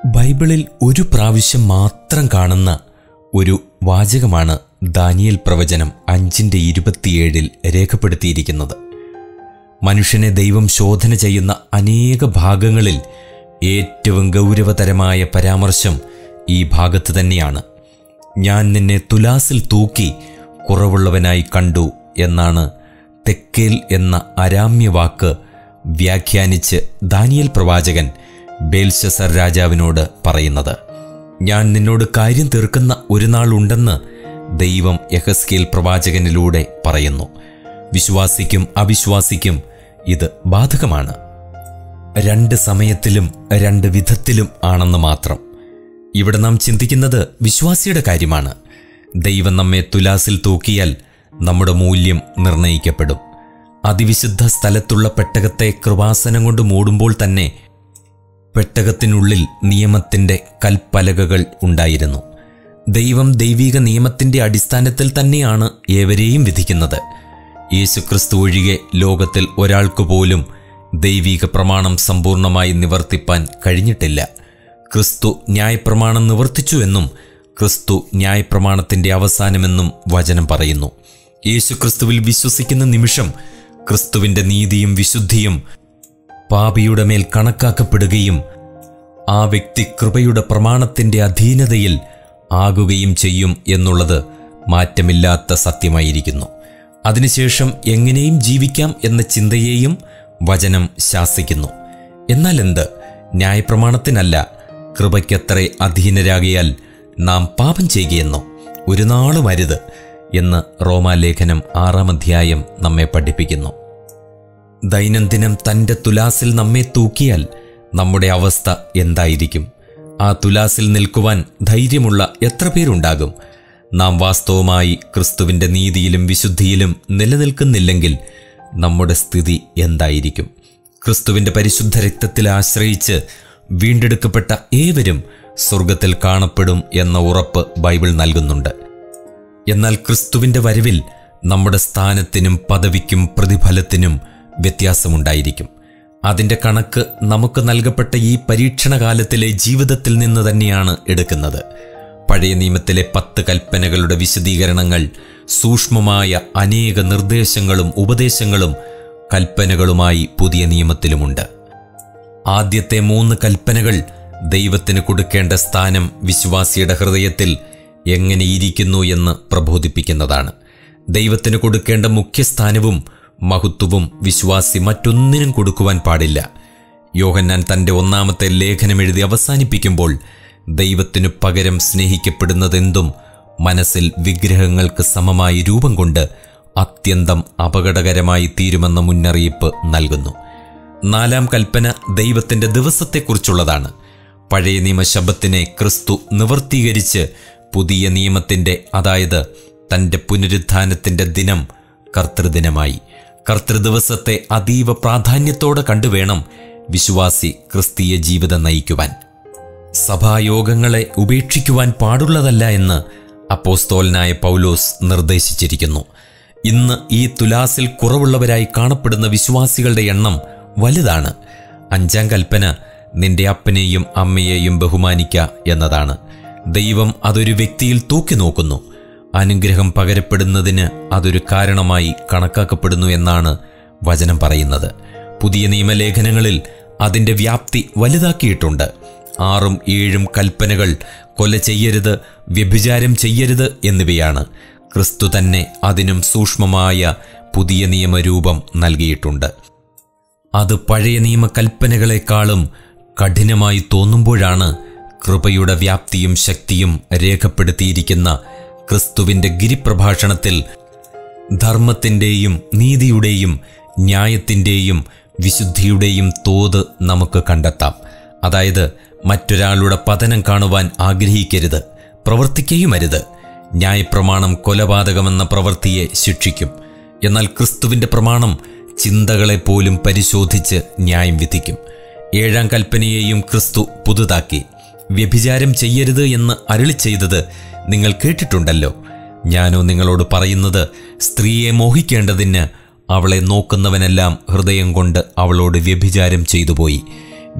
ബൈബിളിൽ ഒരു പ്രാവശ്യം മാത്രം കാണുന്ന ഒരു വാചകമാണ് ദാനിയൽ പ്രവചനം അഞ്ചിൻ്റെ ഇരുപത്തിയേഴിൽ രേഖപ്പെടുത്തിയിരിക്കുന്നത് മനുഷ്യനെ ദൈവം ശോധന ചെയ്യുന്ന അനേക ഭാഗങ്ങളിൽ ഏറ്റവും ഗൗരവതരമായ പരാമർശം ഈ ഭാഗത്ത് തന്നെയാണ് ഞാൻ നിന്നെ തുലാസിൽ തൂക്കി കുറവുള്ളവനായി കണ്ടു എന്നാണ് തെക്കേൽ എന്ന അരാമ്യ വാക്ക് വ്യാഖ്യാനിച്ച് ദാനിയൽ പ്രവാചകൻ ബേൽഷസർ രാജാവിനോട് പറയുന്നത് ഞാൻ നിന്നോട് കാര്യം തീർക്കുന്ന ഒരു നാൾ ഉണ്ടെന്ന് ദൈവം യഹസ്കേൽ പ്രവാചകനിലൂടെ പറയുന്നു വിശ്വാസിക്കും അവിശ്വാസിക്കും ഇത് ബാധകമാണ് രണ്ട് സമയത്തിലും രണ്ട് വിധത്തിലും ആണെന്ന് മാത്രം ഇവിടെ നാം ചിന്തിക്കുന്നത് വിശ്വാസിയുടെ കാര്യമാണ് ദൈവം നമ്മെ തുലാസിൽ തൂക്കിയാൽ നമ്മുടെ മൂല്യം നിർണയിക്കപ്പെടും അതിവിശുദ്ധ സ്ഥലത്തുള്ള പെട്ടകത്തെ കൃപാസനം കൊണ്ട് മൂടുമ്പോൾ തന്നെ പെട്ടകത്തിനുള്ളിൽ നിയമത്തിന്റെ കൽപ്പലകകൾ ഉണ്ടായിരുന്നു ദൈവം ദൈവിക നിയമത്തിന്റെ അടിസ്ഥാനത്തിൽ തന്നെയാണ് ഏവരെയും വിധിക്കുന്നത് യേശുക്രിസ്തു ഒഴികെ ലോകത്തിൽ ഒരാൾക്ക് പോലും ദൈവിക പ്രമാണം സമ്പൂർണമായി നിവർത്തിപ്പാൻ കഴിഞ്ഞിട്ടില്ല ക്രിസ്തു ന്യായപ്രമാണം നിവർത്തിച്ചുവെന്നും ക്രിസ്തു ന്യായപ്രമാണത്തിന്റെ അവസാനമെന്നും വചനം പറയുന്നു യേശുക്രിസ്തുവിൽ വിശ്വസിക്കുന്ന നിമിഷം ക്രിസ്തുവിന്റെ നീതിയും വിശുദ്ധിയും പാപിയുടെ മേൽ കണക്കാക്കപ്പെടുകയും ആ വ്യക്തി കൃപയുടെ പ്രമാണത്തിന്റെ അധീനതയിൽ ആകുകയും ചെയ്യും എന്നുള്ളത് മാറ്റമില്ലാത്ത സത്യമായിരിക്കുന്നു അതിനുശേഷം എങ്ങനെയും ജീവിക്കാം എന്ന ചിന്തയെയും വചനം ശാസിക്കുന്നു എന്നാൽ എന്ത് ന്യായപ്രമാണത്തിനല്ല കൃപയ്ക്കത്രേ അധീനരാകിയാൽ നാം പാപം ചെയ്യുകയെന്നോ ഒരു നാളും അരുത് എന്ന് റോമാലേഖനം ആറാം അധ്യായം നമ്മെ പഠിപ്പിക്കുന്നു ദൈനംദിനം തൻ്റെ തുലാസിൽ നമ്മെ തൂക്കിയാൽ നമ്മുടെ അവസ്ഥ എന്തായിരിക്കും ആ തുലാസിൽ നിൽക്കുവാൻ ധൈര്യമുള്ള എത്ര പേരുണ്ടാകും നാം വാസ്തവമായി ക്രിസ്തുവിൻ്റെ നീതിയിലും വിശുദ്ധിയിലും നിലനിൽക്കുന്നില്ലെങ്കിൽ നമ്മുടെ സ്ഥിതി എന്തായിരിക്കും ക്രിസ്തുവിൻ്റെ പരിശുദ്ധ രക്തത്തിൽ ആശ്രയിച്ച് വീണ്ടെടുക്കപ്പെട്ട ഏവരും സ്വർഗത്തിൽ കാണപ്പെടും എന്ന ഉറപ്പ് ബൈബിൾ നൽകുന്നുണ്ട് എന്നാൽ ക്രിസ്തുവിന്റെ വരവിൽ നമ്മുടെ സ്ഥാനത്തിനും പദവിക്കും പ്രതിഫലത്തിനും വ്യത്യാസമുണ്ടായിരിക്കും അതിന്റെ കണക്ക് നമുക്ക് നൽകപ്പെട്ട ഈ പരീക്ഷണകാലത്തിലെ ജീവിതത്തിൽ നിന്ന് തന്നെയാണ് എടുക്കുന്നത് പഴയ നിയമത്തിലെ പത്ത് കൽപ്പനകളുടെ വിശദീകരണങ്ങൾ സൂക്ഷ്മമായ അനേക നിർദ്ദേശങ്ങളും ഉപദേശങ്ങളും കൽപ്പനകളുമായി പുതിയ നിയമത്തിലുമുണ്ട് ആദ്യത്തെ മൂന്ന് കൽപ്പനകൾ ദൈവത്തിന് കൊടുക്കേണ്ട സ്ഥാനം വിശ്വാസിയുടെ ഹൃദയത്തിൽ എങ്ങനെയിരിക്കുന്നു എന്ന് പ്രബോധിപ്പിക്കുന്നതാണ് ദൈവത്തിന് കൊടുക്കേണ്ട മുഖ്യസ്ഥാനവും മഹത്വവും വിശ്വാസി മറ്റൊന്നിനും കൊടുക്കുവാൻ പാടില്ല യോഹന്നാൻ തന്റെ ഒന്നാമത്തെ ലേഖനം എഴുതി അവസാനിപ്പിക്കുമ്പോൾ ദൈവത്തിനു പകരം സ്നേഹിക്കപ്പെടുന്നതെന്തും മനസ്സിൽ വിഗ്രഹങ്ങൾക്ക് സമമായി രൂപം കൊണ്ട് അത്യന്തം അപകടകരമായി തീരുമെന്ന മുന്നറിയിപ്പ് നൽകുന്നു നാലാം കൽപ്പന ദൈവത്തിന്റെ ദിവസത്തെക്കുറിച്ചുള്ളതാണ് പഴയ നിയമശബത്തിനെ ക്രിസ്തു നിവർത്തീകരിച്ച് പുതിയ നിയമത്തിന്റെ അതായത് തന്റെ പുനരുത്ഥാനത്തിന്റെ ദിനം കർത്തൃദിനമായി കർത്തൃദിവസത്തെ അതീവ പ്രാധാന്യത്തോടെ കണ്ടുവേണം വിശ്വാസി ക്രിസ്തീയ ജീവിതം നയിക്കുവാൻ സഭായോഗങ്ങളെ ഉപേക്ഷിക്കുവാൻ പാടുള്ളതല്ല എന്ന് അപ്പോസ്തോലനായ പൗലോസ് നിർദ്ദേശിച്ചിരിക്കുന്നു ഇന്ന് ഈ തുലാസിൽ കുറവുള്ളവരായി കാണപ്പെടുന്ന വിശ്വാസികളുടെ എണ്ണം വലുതാണ് അഞ്ചാം കൽപ്പന നിന്റെ അപ്പനെയും അമ്മയെയും ബഹുമാനിക്ക എന്നതാണ് ദൈവം അതൊരു വ്യക്തിയിൽ തൂക്കി നോക്കുന്നു അനുഗ്രഹം പകരപ്പെടുന്നതിന് അതൊരു കാരണമായി കണക്കാക്കപ്പെടുന്നു എന്നാണ് വചനം പറയുന്നത് പുതിയ നിയമലേഖനങ്ങളിൽ അതിൻ്റെ വ്യാപ്തി വലുതാക്കിയിട്ടുണ്ട് ആറും ഏഴും കൽപ്പനകൾ കൊല ചെയ്യരുത് വ്യഭിചാരം ചെയ്യരുത് എന്നിവയാണ് ക്രിസ്തു തന്നെ അതിനും സൂക്ഷ്മമായ പുതിയ നിയമരൂപം നൽകിയിട്ടുണ്ട് അത് പഴയ നിയമ കൽപ്പനകളെക്കാളും കഠിനമായി തോന്നുമ്പോഴാണ് കൃപയുടെ വ്യാപ്തിയും ശക്തിയും രേഖപ്പെടുത്തിയിരിക്കുന്ന ക്രിസ്തുവിന്റെ ഗിരിപ്രഭാഷണത്തിൽ ധർമ്മത്തിൻ്റെയും നീതിയുടെയും ന്യായത്തിൻ്റെയും വിശുദ്ധിയുടെയും തോത് നമുക്ക് കണ്ടെത്താം അതായത് മറ്റൊരാളുടെ പതനം കാണുവാൻ ആഗ്രഹിക്കരുത് പ്രവർത്തിക്കുകയുമരുത് ന്യായപ്രമാണം കൊലപാതകമെന്ന പ്രവൃത്തിയെ ശിക്ഷിക്കും എന്നാൽ ക്രിസ്തുവിന്റെ പ്രമാണം ചിന്തകളെ പോലും പരിശോധിച്ച് ന്യായം വിധിക്കും ഏഴാം കൽപ്പനയെയും ക്രിസ്തു പുതുതാക്കി വ്യഭിചാരം ചെയ്യരുത് എന്ന് അരുളി ചെയ്തത് നിങ്ങൾ കേട്ടിട്ടുണ്ടല്ലോ ഞാനോ നിങ്ങളോട് പറയുന്നത് സ്ത്രീയെ മോഹിക്കേണ്ടതിന് അവളെ നോക്കുന്നവനെല്ലാം ഹൃദയം കൊണ്ട് അവളോട് വ്യഭിചാരം ചെയ്തുപോയി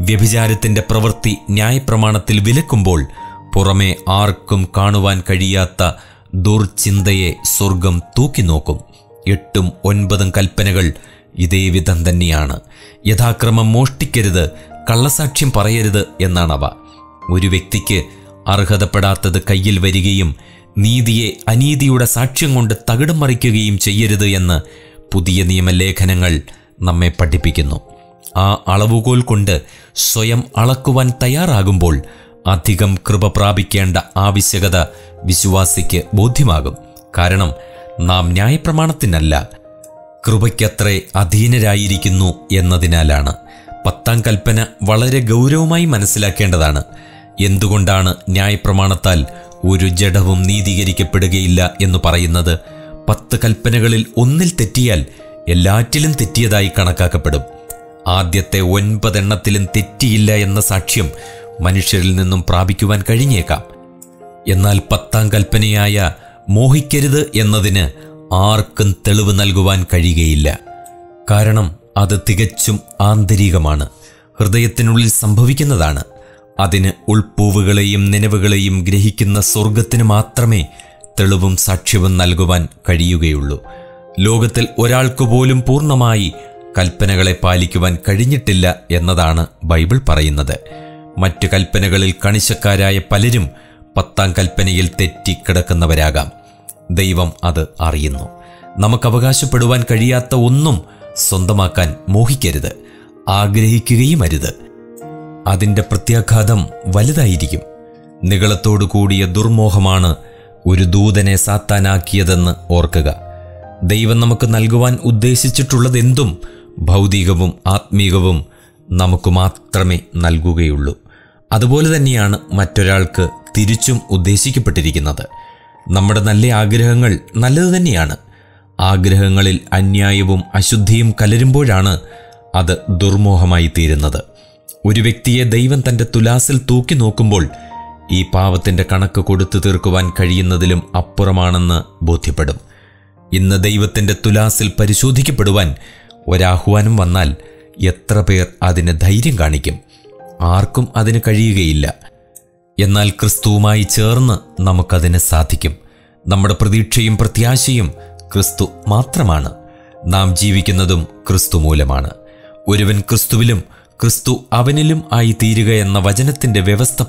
വ്യഭിചാരത്തിന്റെ പ്രവൃത്തി ന്യായപ്രമാണത്തിൽ വിലക്കുമ്പോൾ പുറമെ ആർക്കും കാണുവാൻ കഴിയാത്ത ദുർചിന്തയെ സ്വർഗം തൂക്കിനോക്കും എട്ടും ഒൻപതും കൽപ്പനകൾ ഇതേ വിധം തന്നെയാണ് യഥാക്രമം മോഷ്ടിക്കരുത് കള്ളസാക്ഷ്യം പറയരുത് എന്നാണവ ഒരു വ്യക്തിക്ക് അർഹതപ്പെടാത്തത് കയ്യിൽ വരികയും നീതിയെ അനീതിയുടെ സാക്ഷ്യം കൊണ്ട് തകിടം മറിക്കുകയും ചെയ്യരുത് എന്ന് പുതിയ നിയമലേഖനങ്ങൾ നമ്മെ പഠിപ്പിക്കുന്നു ആ അളവുകോൽ കൊണ്ട് സ്വയം അളക്കുവാൻ തയ്യാറാകുമ്പോൾ അധികം കൃപ പ്രാപിക്കേണ്ട ആവശ്യകത വിശ്വാസിക്ക് ബോധ്യമാകും കാരണം നാം ന്യായപ്രമാണത്തിനല്ല കൃപയ്ക്കത്രേ അധീനരായിരിക്കുന്നു എന്നതിനാലാണ് പത്താം കൽപ്പന വളരെ ഗൗരവമായി മനസ്സിലാക്കേണ്ടതാണ് എന്തുകൊണ്ടാണ് ന്യായപ്രമാണത്താൽ ഒരു ജഡവും നീതീകരിക്കപ്പെടുകയില്ല എന്ന് പറയുന്നത് പത്ത് കൽപ്പനകളിൽ ഒന്നിൽ തെറ്റിയാൽ എല്ലാറ്റിലും തെറ്റിയതായി കണക്കാക്കപ്പെടും ആദ്യത്തെ ഒൻപതെണ്ണത്തിലും തെറ്റിയില്ല എന്ന സാക്ഷ്യം മനുഷ്യരിൽ നിന്നും പ്രാപിക്കുവാൻ കഴിഞ്ഞേക്കാം എന്നാൽ പത്താം കൽപ്പനയായ മോഹിക്കരുത് എന്നതിന് ആർക്കും തെളിവ് നൽകുവാൻ കഴിയുകയില്ല കാരണം അത് തികച്ചും ആന്തരികമാണ് ഹൃദയത്തിനുള്ളിൽ സംഭവിക്കുന്നതാണ് അതിന് ഉൾപ്പൂവുകളെയും നനവുകളെയും ഗ്രഹിക്കുന്ന സ്വർഗത്തിന് മാത്രമേ തെളിവും സാക്ഷ്യവും നൽകുവാൻ കഴിയുകയുള്ളൂ ലോകത്തിൽ ഒരാൾക്ക് പോലും പൂർണ്ണമായി കൽപ്പനകളെ പാലിക്കുവാൻ കഴിഞ്ഞിട്ടില്ല എന്നതാണ് ബൈബിൾ പറയുന്നത് മറ്റു കൽപ്പനകളിൽ കണിശക്കാരായ പലരും പത്താം കൽപ്പനയിൽ തെറ്റിക്കിടക്കുന്നവരാകാം ദൈവം അത് അറിയുന്നു നമുക്ക് അവകാശപ്പെടുവാൻ കഴിയാത്ത ഒന്നും സ്വന്തമാക്കാൻ മോഹിക്കരുത് ആഗ്രഹിക്കുകയും അരുത് അതിൻ്റെ പ്രത്യാഘാതം വലുതായിരിക്കും നികളത്തോടു കൂടിയ ദുർമോഹമാണ് ഒരു ദൂതനെ സാത്താനാക്കിയതെന്ന് ഓർക്കുക ദൈവം നമുക്ക് നൽകുവാൻ ഉദ്ദേശിച്ചിട്ടുള്ളതെന്തും ഭൗതികവും ആത്മീകവും നമുക്ക് മാത്രമേ നൽകുകയുള്ളൂ അതുപോലെ തന്നെയാണ് മറ്റൊരാൾക്ക് തിരിച്ചും ഉദ്ദേശിക്കപ്പെട്ടിരിക്കുന്നത് നമ്മുടെ നല്ല ആഗ്രഹങ്ങൾ നല്ലത് തന്നെയാണ് ആഗ്രഹങ്ങളിൽ അന്യായവും അശുദ്ധിയും കലരുമ്പോഴാണ് അത് ദുർമോഹമായി തീരുന്നത് ഒരു വ്യക്തിയെ ദൈവം തന്റെ തുലാസിൽ തൂക്കി നോക്കുമ്പോൾ ഈ പാവത്തിന്റെ കണക്ക് കൊടുത്തു തീർക്കുവാൻ കഴിയുന്നതിലും അപ്പുറമാണെന്ന് ബോധ്യപ്പെടും ഇന്ന് ദൈവത്തിന്റെ തുലാസിൽ പരിശോധിക്കപ്പെടുവാൻ ഒരാഹ്വാനം വന്നാൽ എത്ര പേർ അതിന് ധൈര്യം കാണിക്കും ആർക്കും അതിന് കഴിയുകയില്ല എന്നാൽ ക്രിസ്തുവുമായി ചേർന്ന് നമുക്കതിന് സാധിക്കും നമ്മുടെ പ്രതീക്ഷയും പ്രത്യാശയും ക്രിസ്തു മാത്രമാണ് നാം ജീവിക്കുന്നതും ക്രിസ്തു മൂലമാണ് ഒരുവൻ ക്രിസ്തുവിലും ക്രിസ്തു അവനിലും ആയി തീരുക എന്ന വചനത്തിന്റെ വ്യവസ്ഥ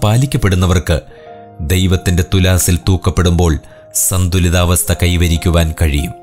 പാലിക്കപ്പെടുന്നവർക്ക് ദൈവത്തിന്റെ തുലാസിൽ തൂക്കപ്പെടുമ്പോൾ സന്തുലിതാവസ്ഥ കൈവരിക്കുവാൻ കഴിയും